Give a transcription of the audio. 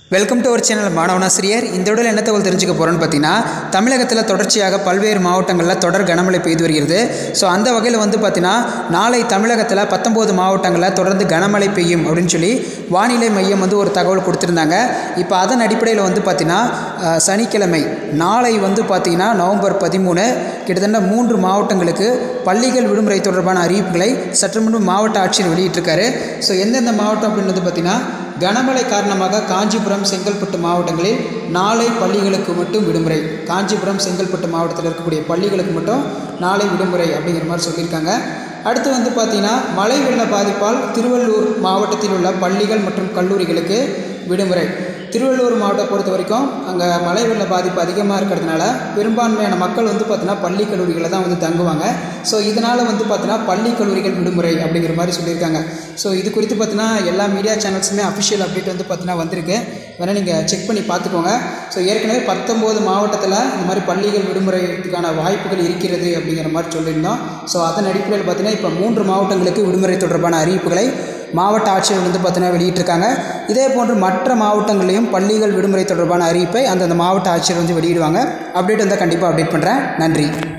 welcome to our channel மாணவனாசிரியர் இந்த உடல் என்ன தகவல் தெரிஞ்சுக்க போகிறோன்னு பார்த்தீங்கன்னா தமிழகத்தில் தொடர்ச்சியாக பல்வேறு மாவட்டங்களில் தொடர் கனமழை பெய்து வருகிறது ஸோ அந்த வகையில் வந்து பார்த்தீங்கன்னா நாளை தமிழகத்தில் பத்தொம்போது மாவட்டங்களில் தொடர்ந்து கனமழை பெய்யும் அப்படின்னு சொல்லி வானிலை மையம் வந்து ஒரு தகவல் கொடுத்துருந்தாங்க இப்போ அதன் அடிப்படையில் வந்து பார்த்தீங்கன்னா அஹ், சனிக்கிழமை நாளை வந்து பார்த்தீங்கன்னா நவம்பர் பதிமூணு கிட்டத்தட்ட மூன்று மாவட்டங்களுக்கு பள்ளிகள் விடுமுறை தொடர்பான அறிவிப்புகளை சற்று முன்பு மாவட்ட ஆட்சியர் வெளியிட்டிருக்காரு ஸோ எந்தெந்த மாவட்டம் அப்படின்றது பார்த்தீங்கன்னா கனமழை காரணமாக காஞ்சிபுரம் செங்கல்பட்டு மாவட்டங்களில் நாளை பள்ளிகளுக்கு மட்டும் விடுமுறை காஞ்சிபுரம் செங்கல்பட்டு மாவட்டத்தில் இருக்கக்கூடிய பள்ளிகளுக்கு மட்டும் நாளை விடுமுறை அப்படிங்கிற மாதிரி சொல்லியிருக்காங்க அடுத்து வந்து பார்த்திங்கன்னா மழை வெள்ள பாதிப்பால் திருவள்ளூர் மாவட்டத்தில் உள்ள பள்ளிகள் மற்றும் கல்லூரிகளுக்கு விடுமுறை திருவள்ளூர் மாவட்டம் பொறுத்த வரைக்கும் அங்கே மழை வெள்ள பாதிப்பு அதிகமாக இருக்கிறதுனால பெரும்பான்மையான மக்கள் வந்து பார்த்தீங்கன்னா பள்ளி கல்லூரிகளில் தான் வந்து தங்குவாங்க ஸோ இதனால் வந்து பார்த்தீங்கன்னா பள்ளி கல்லூரிகள் விடுமுறை அப்படிங்கிற மாதிரி சொல்லியிருக்காங்க ஸோ இது குறித்து பார்த்தீங்கன்னா எல்லா மீடியா சேனல்ஸுமே அஃபிஷியல் அப்டேட் வந்து பார்த்தீங்கன்னா வந்திருக்கு வேணால் நீங்கள் செக் பண்ணி பார்த்துக்கோங்க ஸோ ஏற்கனவே பத்தொம்போது மாவட்டத்தில் இந்த மாதிரி பள்ளிகள் விடுமுறைக்கான வாய்ப்புகள் இருக்கிறது அப்படிங்கிற மாதிரி சொல்லியிருந்தோம் ஸோ அதன் அடிப்படையில் பார்த்தீங்கன்னா இப்போ மூன்று மாவட்டங்களுக்கு விடுமுறை தொடர்பான அறிவிப்புகளை மாவட்ட ஆட்சியர் வந்து பார்த்தீங்கன்னா வெளியிட்டிருக்காங்க இதே போன்று மற்ற மாவட்டங்களிலும் பள்ளிகள் விடுமுறை தொடர்பான அறிவிப்பை அந்தந்த மாவட்ட ஆட்சியர் வந்து வெளியிடுவாங்க அப்டேட் வந்தால் கண்டிப்பாக அப்டேட் பண்ணுறேன் நன்றி